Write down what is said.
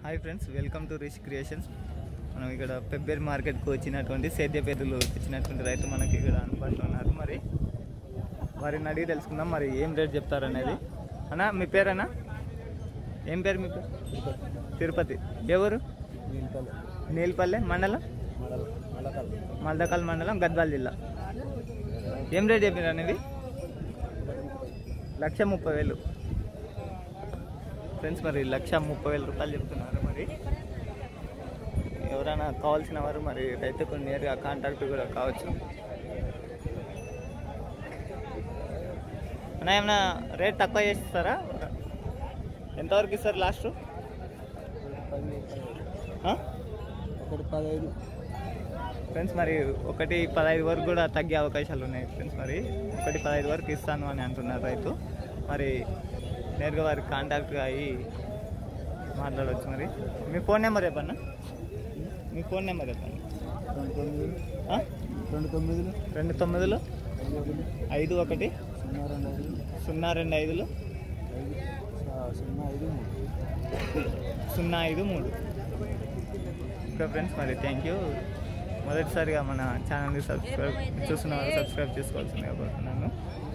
Hi friends welcome to Rish creations మనం ఇక్కడ పెబ్బేరు మార్కెట్కి వచ్చినటువంటి సేద్యపేదలు వచ్చినటువంటి రైతు మనకి ఇక్కడ అందుబాటులో ఉన్నారు మరి వారిని అడిగి తెలుసుకుందాం మరి ఏం రేట్ చెప్తారనేది అన్నా మీ పేరేనా ఏం పేరు మీ పేరు తిరుపతి ఎవరు నీల్పల్లె మండలం మల్దకల్ మండలం గద్వాల జిల్లా ఏం రేట్ చెప్పారు అనేది లక్ష ముప్పై వేలు ఫ్రెండ్స్ మరి లక్ష ముప్పై వేల రూపాయలు చెప్తున్నారు మరి ఎవరైనా కావాల్సిన వారు మరి రైతుకు నేరుగా కాంటాక్ట్ కూడా కావచ్చు అన్నా ఏమన్నా రేట్ తక్కువ చేస్తారా ఎంతవరకు ఇస్తారు లాస్ట్ ఒకటి పదహైదు ఫ్రెండ్స్ మరి ఒకటి పదహైదు వరకు కూడా తగ్గే అవకాశాలు ఉన్నాయి ఫ్రెండ్స్ మరి ఒకటి పదహైదు వరకు ఇస్తాను అని అంటున్నారు రైతు మరి నేరుగా వారికి కాంటాక్ట్ అయ్యి మాట్లాడవచ్చు మరి మీ ఫోన్ నెంబర్ చెప్పన్నా మీ ఫోన్ నెంబర్ చెప్పండి రెండు తొమ్మిది ఆ? రెండు తొమ్మిదిలు రెండు తొమ్మిదిలో ఐదు ఒకటి ఐదు ఒకటి సున్నా రెండు ఐదు సున్నా రెండు ఐదులు ఐదు ఆ, సున్నా ఐదు మూడు సున్నా ఐదు మూడు ఓకే ఫ్రెండ్స్ మరి థ్యాంక్ యూ మొదటిసారిగా మన ఛానల్ని సబ్స్క్రైబ్ చూస్తున్న వాళ్ళు సబ్స్క్రైబ్ చేసుకోవాల్సిందిగా కోరుతున్నాను